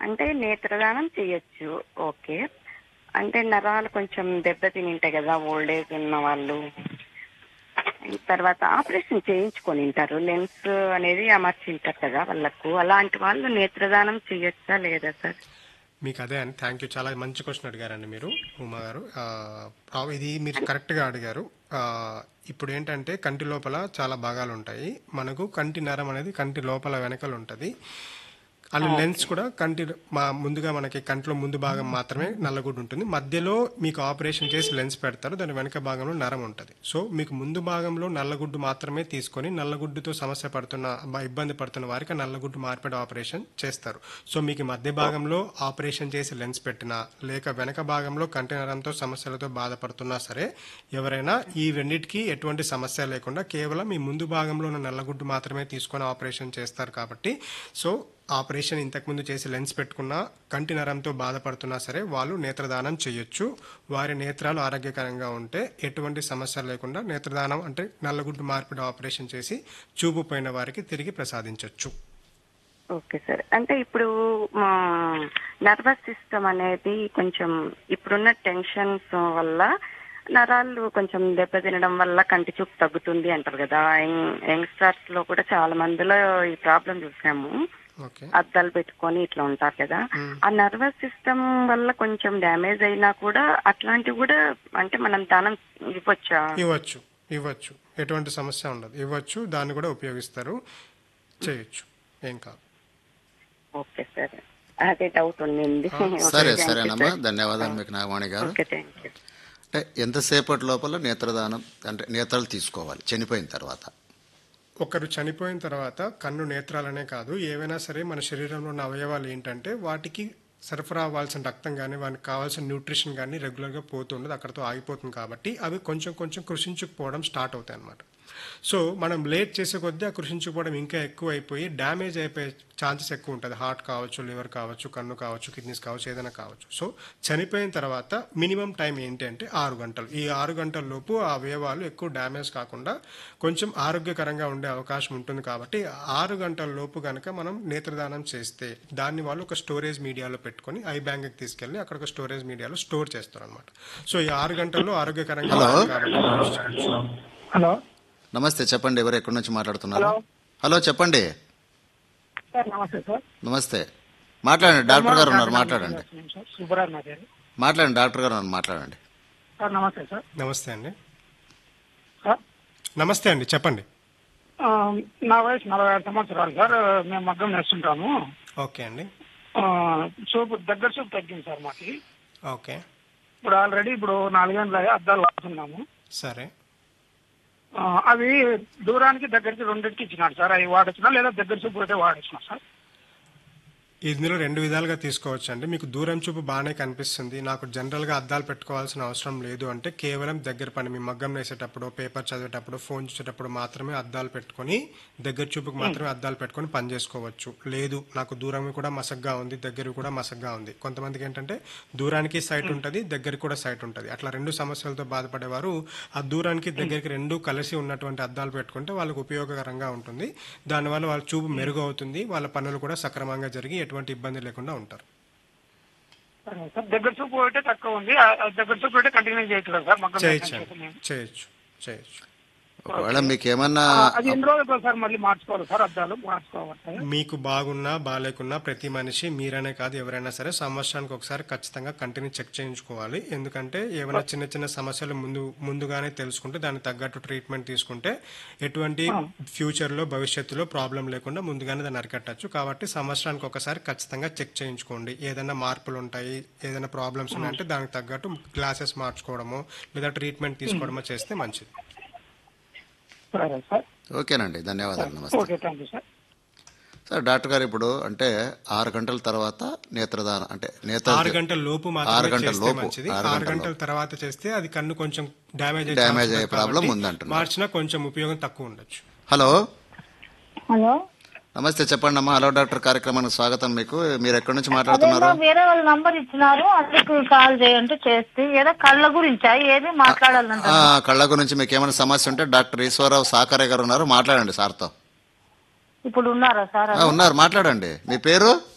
అంటే నేత్రదానం చేయొచ్చు ఓకే అంటే నరాలు కొంచెం దెబ్బతిని ఉంటాయి కదా ఓల్డ్ ఏజ్ ఉన్న వాళ్ళు తర్వాత ఆపరేషన్ చేయించుకొని ఉంటారు లెన్స్ అనేది అమర్చింటారు కదా వాళ్ళకు అలాంటి వాళ్ళు నేత్రదానం చేయొచ్చా లేదా సార్ మీకు అదే అండి థ్యాంక్ యూ చాలా మంచి క్వశ్చన్ అడిగారండి మీరు ఉమా గారు ఆ, ఆ, ఇది మీరు కరెక్ట్గా అడిగారు ఆ, ఇప్పుడు ఏంటంటే కంటి లోపల చాలా భాగాలు ఉంటాయి మనకు కంటి నరం అనేది కంటి లోపల వెనకలు ఉంటుంది అలా లెన్స్ కూడా కంటి మా ముందుగా మనకి కంటిలో ముందు భాగం మాత్రమే నల్లగుడ్డు ఉంటుంది మధ్యలో మీకు ఆపరేషన్ చేసి లెన్స్ పెడతారు దాని వెనక భాగంలో నరం ఉంటుంది సో మీకు ముందు భాగంలో నల్లగుడ్డు మాత్రమే తీసుకొని నల్లగుడ్డుతో సమస్య పడుతున్న బ- ఇబ్బంది పడుతున్న వారికి ఆ నల్లగుడ్డు మార్పిడి ఆపరేషన్ చేస్తారు సో మీకు మధ్య భాగంలో ఆపరేషన్ చేసి లెన్స్ పెట్టినా లేక వెనక భాగంలో కంటి నరంతో సమస్యలతో బాధపడుతున్నా సరే ఎవరైనా ఈ రెండింటికి ఎటువంటి సమస్య లేకుండా కేవలం ఈ ముందు భాగంలో ఉన్న నల్లగుడ్డు మాత్రమే తీసుకొని ఆపరేషన్ చేస్తారు కాబట్టి సో ఆపరేషన్ ఇంతకుముందు చేసి లెన్స్ పెట్టుకున్నా కంటి నరంతో బాధపడుతున్నా సరే వాళ్ళు నేత్రదానం చేయొచ్చు వారి నేత్రాలు ఆరోగ్యకరంగా ఉంటే ఎటువంటి సమస్య లేకుండా నేత్రదానం అంటే నల్లగుడ్డు మార్పిడి ఆపరేషన్ చేసి చూపు పోయిన వారికి తిరిగి ప్రసాదించవచ్చు ఓకే సార్ అంటే ఇప్పుడు నర్వస్ సిస్టమ్ అనేది కొంచెం ఇప్పుడున్న టెన్షన్స్ వల్ల నరాలు కొంచెం దెబ్బతినడం వల్ల కంటి చూపు తగ్గుతుంది అంటారు కదా యంగ్స్టర్స్ లో కూడా చాలా మందిలో ఈ ప్రాబ్లం చూసాము ఓకే అద్దాలు పెట్టుకొని ఇట్లా ఉంటారు కదా ఆ నర్వస్ సిస్టమ్ వల్ల కొంచెం డ్యామేజ్ అయినా కూడా అట్లాంటివి కూడా అంటే మనం దానం ఇవ్వచ్చా ఇవ్వచ్చు ఇవ్వచ్చు ఎటువంటి సమస్య ఉండదు ఇవ్వచ్చు దాన్ని కూడా ఉపయోగిస్తారు చేయొచ్చు ఏం కాదు ఓకే సార్ అదే డౌట్ ఉండింది సరే సరేనమ్మా ధన్యవాదాలు మీకు నాగవాణి గారు ఓకే థ్యాంక్ యూ అంటే ఎంతసేపటి లోపల నేత్రదానం అంటే నేత్రాలు తీసుకోవాలి చనిపోయిన తర్వాత ఒకరు చనిపోయిన తర్వాత కన్ను నేత్రాలనే కాదు ఏవైనా సరే మన శరీరంలో ఉన్న అవయవాలు ఏంటంటే వాటికి సరఫరా అవ్వాల్సిన రక్తం కానీ వానికి కావాల్సిన న్యూట్రిషన్ కానీ రెగ్యులర్గా పోతుండదు అక్కడతో ఆగిపోతుంది కాబట్టి అవి కొంచెం కొంచెం కృషించుకుపోవడం స్టార్ట్ అవుతాయి అన్నమాట సో మనం లేట్ చేసే కొద్దీ ఆ కృషించుకోవడం ఇంకా ఎక్కువ అయిపోయి డ్యామేజ్ అయిపోయే ఛాన్సెస్ ఎక్కువ ఉంటుంది హార్ట్ కావచ్చు లివర్ కావచ్చు కన్ను కావచ్చు కిడ్నీస్ కావచ్చు ఏదైనా కావచ్చు సో చనిపోయిన తర్వాత మినిమం టైం ఏంటి అంటే ఆరు గంటలు ఈ ఆరు గంటల లోపు ఆ అవయవాలు ఎక్కువ డ్యామేజ్ కాకుండా కొంచెం ఆరోగ్యకరంగా ఉండే అవకాశం ఉంటుంది కాబట్టి ఆరు గంటల లోపు కనుక మనం నేత్రదానం చేస్తే దాన్ని వాళ్ళు ఒక స్టోరేజ్ మీడియాలో పెట్టుకొని ఐ బ్యాంక్కి తీసుకెళ్ళి అక్కడ ఒక స్టోరేజ్ మీడియాలో స్టోర్ చేస్తారు అనమాట సో ఈ ఆరు గంటల్లో ఆరోగ్యకరంగా హలో. ఉంటుంది కాబట్టి యూజ్ చేయొచ్చు. హలో నమస్తే చెప్పండి ఎవరు ఎక్కడి నుంచి మాట్లాడుతున్నారు హలో చెప్పండి సార్ నమస్తే సార్ నమస్తే మాట్లాడండి డాక్టర్ గారు ఉన్నారు మాట్లాడండి సార్ సుబ్బరాజ్ నా పేరు మాట్లాడండి డాక్టర్ గారు ఉన్నారు మాట్లాడండి సార్ నమస్తే సార్ నమస్తే అండి సార్ నమస్తే అండి చెప్పండి ఆ, నా వయసు నలభై ఆరు సంవత్సరాలు సార్ మేము మగ్గం నేస్తుంటాము ఓకే అండి ఆ, చూపు దగ్గర చూపు తగ్గింది సార్ మాకి ఓకే ఇప్పుడు ఆల్రెడీ ఇప్పుడు నాలుగేళ్ళు అద్దాలు వాడుతున్నాము సరే ఆ, అవి దూరానికి దగ్గరికి రెండింటికి ఇచ్చినాడు సార్ అవి వాడొచ్చిన లేదా దగ్గర చూపు అయితే వాడొచ్చిన సార్ ఇందులో రెండు విధాలుగా తీసుకోవచ్చు అండి మీకు దూరం చూపు బాగానే కనిపిస్తుంది నాకు జనరల్గా అద్దాలు పెట్టుకోవాల్సిన అవసరం లేదు అంటే కేవలం దగ్గర పని మీ మగ్గం వేసేటప్పుడు పేపర్ చదివేటప్పుడు ఫోన్ చూసేటప్పుడు మాత్రమే అద్దాలు పెట్టుకొని దగ్గర చూపుకి మాత్రమే అద్దాలు పెట్టుకొని పని చేసుకోవచ్చు లేదు నాకు దూరం కూడా మసగ్గా ఉంది దగ్గర కూడా మసగ్గా ఉంది కొంతమందికి ఏంటంటే దూరానికి సైట్ ఉంటుంది దగ్గరికి కూడా సైట్ ఉంటుంది అట్లా రెండు సమస్యలతో బాధపడేవారు ఆ దూరానికి దగ్గరికి రెండు కలిసి ఉన్నటువంటి అద్దాలు పెట్టుకుంటే వాళ్ళకు ఉపయోగకరంగా ఉంటుంది దానివల్ల వాళ్ళ చూపు మెరుగు అవుతుంది వాళ్ళ పనులు కూడా సక్రమంగా జరిగి ఎటువంటి ఇబ్బంది లేకుండా ఉంటారు సరే సార్ దగ్గర చూపు అయితే తక్కువ ఉంది ఆ- ఆ దగ్గర చూపు అయితే కంటిన్యూ చేయట్లేదు సార్ మగ్గం చేయొచ్చు నేస్తాను అండి. నేను. చేయొచ్చు చేయొచ్చు ఒకవేళ మీకు ఏమన్నా ఆ, అది ఎన్ని రోజులు సార్ మళ్ళీ మార్చుకోవాలి సార్ అద్దాలు మార్చుకోవాలి మీకు బాగున్నా బాగాలేకున్నా ప్రతి మనిషి మీరనే కాదు ఎవరైనా సరే సంవత్సరానికి ఒకసారి ఖచ్చితంగా కంటిని చెక్ చేయించుకోవాలి ఎందుకంటే ఏమైనా చిన్న చిన్న సమస్యలు ముందు ముందుగానే తెలుసుకుంటే దానికి తగ్గట్టు ట్రీట్మెంట్ తీసుకుంటే ఎటువంటి ఫ్యూచర్లో భవిష్యత్తులో ప్రాబ్లం లేకుండా ముందుగానే దాన్ని అరికట్టచ్చు కాబట్టి సంవత్సరానికి ఒకసారి ఖచ్చితంగా చెక్ చేయించుకోండి ఏదైనా మార్పులు ఉంటాయి ఏదైనా ప్రాబ్లమ్స్ ఉన్నాయంటే దానికి తగ్గట్టు గ్లాసెస్ మార్చుకోవడమో లేదా ట్రీట్మెంట్ తీసుకోవడమో చేస్తే మంచిది సరే సార్ ఓకేనండి ధన్యవాదాలు నమస్తే okay thank you sir sir doctor గారు ఇప్పుడు అంటే ఆరు గంటల తర్వాత నేత్రదానం అంటే నేత్ర ఆరు గంటల లోపు ఆరు మాత్రమే గంటల చేస్తే లోపు, మంచిది ఆరు ఆరు గంటల గంటల తర్వాత చేస్తే అది కన్ను కొంచెం డ్యామేజ్ డ్యామేజ్ అయ్యే ప్రాబ్లం ఉందంటున్నారు. మార్చినా కొంచెం ఉపయోగం తక్కువ ఉండొచ్చు హలో హలో నమస్తే చెప్పండి అమ్మా హలో డాక్టర్ కార్యక్రమానికి స్వాగతం మీకు మీరు ఎక్కడి నుంచి అదేదో మాట్లాడుతున్నారు వేరే వాళ్ళ నంబర్ ఇచ్చినారు అందుకు కాల్ చేయంటే చేస్తే ఏదో కళ్ళ గురించా ఏది మాట్లాడాలంట ఆ, కళ్ళ గురించి మీకు ఏమైనా సమస్య ఉంటే డాక్టర్ ఈశ్వరరావు సాకరే గారు ఉన్నారు మాట్లాడండి సార్తో ఇప్పుడు ఉన్నారా సార్ ఆ, ఉన్నారు మాట్లాడండి మీ పేరు